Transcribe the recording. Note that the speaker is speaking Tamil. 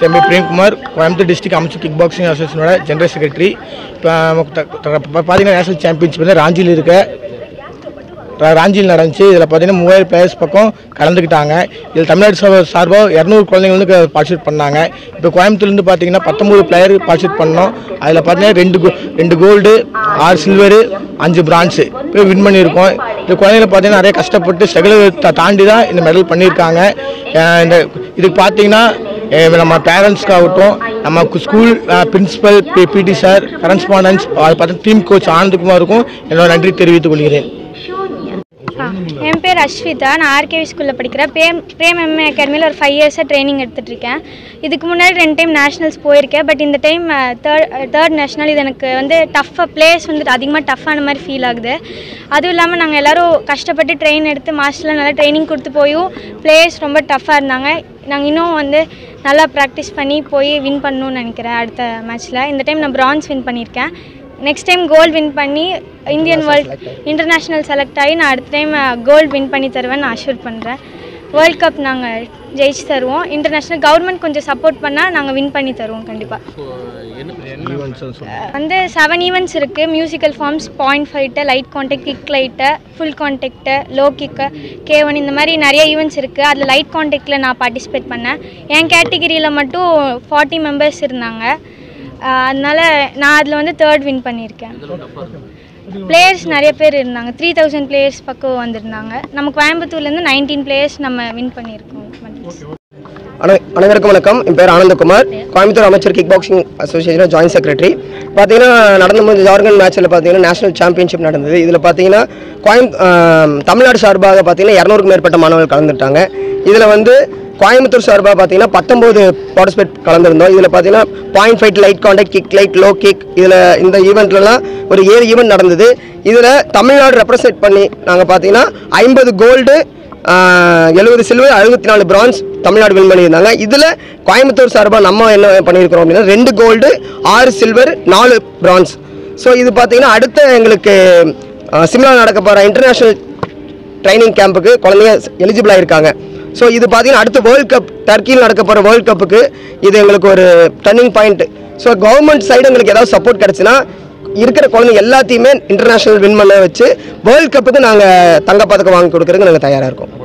எம்பி பிரேம்குமார் கோயம்புத்தூர் டிஸ்ட்ரிக்ட் அமைச்சர் கிக் பாக்ஸிங் அசோசியேஷனோட ஜெனரல் செக்ரட்டரி இப்போ பார்த்தீங்கன்னா நேஷனல் சாம்பியன்ஷிப் வந்து ராஞ்சியில் இருக்க ரா- ராஞ்சியில் நடந்துச்சு இதில் பார்த்தீங்கன்னா மூவாயிரம் பிளேயர்ஸ் பக்கம் கலந்துக்கிட்டாங்க இதில் தமிழ்நாடு சா- சார்பாக இரநூறு குழந்தைங்க வந்து பார்ட்டிசிபேட் பண்ணாங்க இப்போ கோயம்புத்தூர்லேருந்து பார்த்தீங்கன்னா பத்தொம்பது பிளேயர் பார்ட்டிசிபேட் பண்ணோம் அதில் பார்த்தீங்கன்னா ரெண்டு கோ- ரெண்டு கோல்டு ஆறு சில்வரு அஞ்சு பிரான்ஸு போய் வின் பண்ணியிருக்கோம் இந்த குழந்தைங்க பார்த்தீங்கன்னா நிறைய கஷ்டப்பட்டு ஸ்ட்ரகிள் தாண்டி தான் இந்த மெடல் பண்ணியிருக்காங்க அஹ் இந்த இதுக்கு பார்த்தீங்கன்னா அஹ் நம்ம பேரண்ட்ஸ்க்காகட்டும் நம்ம school principal PT sir correspondents அது பார்த்து டீம் கோச் ஆனந்த்குமாருக்கும் என்னோட நன்றி தெரிவித்துக் கொள்கிறேன் ஆ, என் பேர் அஸ்விதா நான் ஆர்கேவி ஸ்கூலில் படிக்கிறேன் பிரேம் பிரேம் எம்ஏ அகாடமியில் ஒரு ஃபைவ் இயர்ஸாக ட்ரைனிங் எடுத்துகிட்ருக்கேன் இதுக்கு முன்னாடி ரெண்டு டைம் நேஷ்னல்ஸ் போயிருக்கேன் பட் இந்த டைம் தேர்ட் தேர்ட் நேஷ்னல் இது எனக்கு வந்து டஃப்பாக பிளேஸ் வந்துட்டு அதிகமாக டஃப்பான மாதிரி ஃபீல் ஆகுது அதுவும் இல்லாமல் நாங்கள் எல்லோரும் கஷ்டப்பட்டு ட்ரெயின் எடுத்து மாஸ்டரில் நல்லா ட்ரைனிங் கொடுத்து போயும் பிளேயர்ஸ் ரொம்ப டஃப்பாக இருந்தாங்க நாங்கள் இன்னும் வந்து நல்லா ப்ராக்டிஸ் பண்ணி போய் வின் பண்ணணும்னு நினைக்கிறேன் அடுத்த மேட்ச்சில் இந்த டைம் நான் பிரான்ஸ் வின் பண்ணியிருக்கேன் நெக்ஸ்ட் டைம் கோல்டு வின் பண்ணி இந்தியன் வேர்ல்ட் இன்டர்நேஷ்னல் செலக்ட் ஆகி நான் அடுத்த டைம் கோல்டு வின் பண்ணி தருவேன் நான் அஷ்யூர் பண்ணுறேன் வேர்ல்ட் கப் நாங்கள் ஜெயிச்சு தருவோம் இன்டர்நேஷ்னல் கவர்மெண்ட் கொஞ்சம் சப்போர்ட் பண்ணால் நாங்கள் வின் பண்ணி தருவோம் கண்டிப்பாக வந்து செவன் ஈவெண்ட்ஸ் இருக்குது musical forms point fight light contact kick light full contact low kick K one இந்த மாதிரி நிறைய ஈவெண்ட்ஸ் இருக்குது அதில் லைட் கான்டெக்டில் நான் பார்ட்டிசிபேட் பண்ணேன் என் கேட்டகிரியில் மட்டும் ஃபார்ட்டி மெம்பர்ஸ் இருந்தாங்க ஆஹ் அதனால நான் அதில் வந்து தேர்ட் வின் பண்ணியிருக்கேன் பிளேயர்ஸ் நிறைய பேர் இருந்தாங்க த்ரீ தௌசண்ட் பிளேயர்ஸ் பக்கம் வந்திருந்தாங்க நம்ம கோயம்புத்தூர்லேருந்து நைன்டீன் பிளேயர்ஸ் நம்ம வின் பண்ணியிருக்கோம் அனை அனைவருக்கும் வணக்கம் என் பேர் ஆனந்தகுமார் கோயம்புத்தூர் அமைச்சர் kick boxing association joint secretary பார்த்தீங்கன்னா நடந்து முடிஞ்ச ஜார்கன் மேட்ச்சில் பார்த்தீங்கன்னா நேஷனல் சாம்பியன்ஷிப் நடந்தது இதில் பார்த்தீங்கன்னா கோயம் ஆம், தமிழ்நாடு சார்பாக பார்த்தீங்கன்னா இரநூறுக்கும் மேற்பட்ட மாணவர்கள் கலந்துட்டாங்க இதில் வந்து கோயம்புத்தூர் சார்பாக பார்த்தீங்கன்னா பத்தொம்போது பார்ட்டிசிபேட் கலந்துருந்தோம் இதில் பார்த்தீங்கன்னா point fight light contact kick light low kick இதில் இந்த ஈவெண்ட்லலாம் ஒரு ஏழு ஈவெண்ட் நடந்தது இதில் தமிழ்நாடு ரெப்ரசன்ட் பண்ணி நாங்கள் பார்த்தீங்கன்னா ஐம்பது கோல்டு எழுபது சில்வர் அறுபத்தி நாலு பிரான்ஸ் தமிழ்நாடு வின் பண்ணியிருந்தாங்க இதில் கோயம்புத்தூர் சார்பாக நம்ம என்ன பண்ணியிருக்கிறோம் அப்படின்னா ரெண்டு கோல்டு ஆறு சில்வர் நாலு பிரான்ஸ் ஸோ இது பார்த்தீங்கன்னா அடுத்த எங்களுக்கு சிம்லா நடக்க போகிற இன்டர்நேஷ்னல் ட்ரைனிங் கேம்புக்கு குழந்தைங்க எலிஜிபிளாக இருக்காங்க ஸோ இது பார்த்தீங்கன்னா அடுத்த வேர்ல்ட் கப் டர்க்கியில் நடக்க போகிற வேர்ல்ட் கப்புக்கு இது எங்களுக்கு ஒரு turning point so government side எங்களுக்கு ஏதாவது சப்போர்ட் கிடச்சுன்னா இருக்கிற குழந்தைங்க எல்லாத்தையுமே இன்டர்நேஷ்னல் வின் பண்ண வச்சு வேர்ல்ட் கப்புக்கு நாங்கள் தங்கப்பதக்கம் வாங்கி கொடுக்கறதுக்கு நாங்கள் தயாராக இருக்கோம்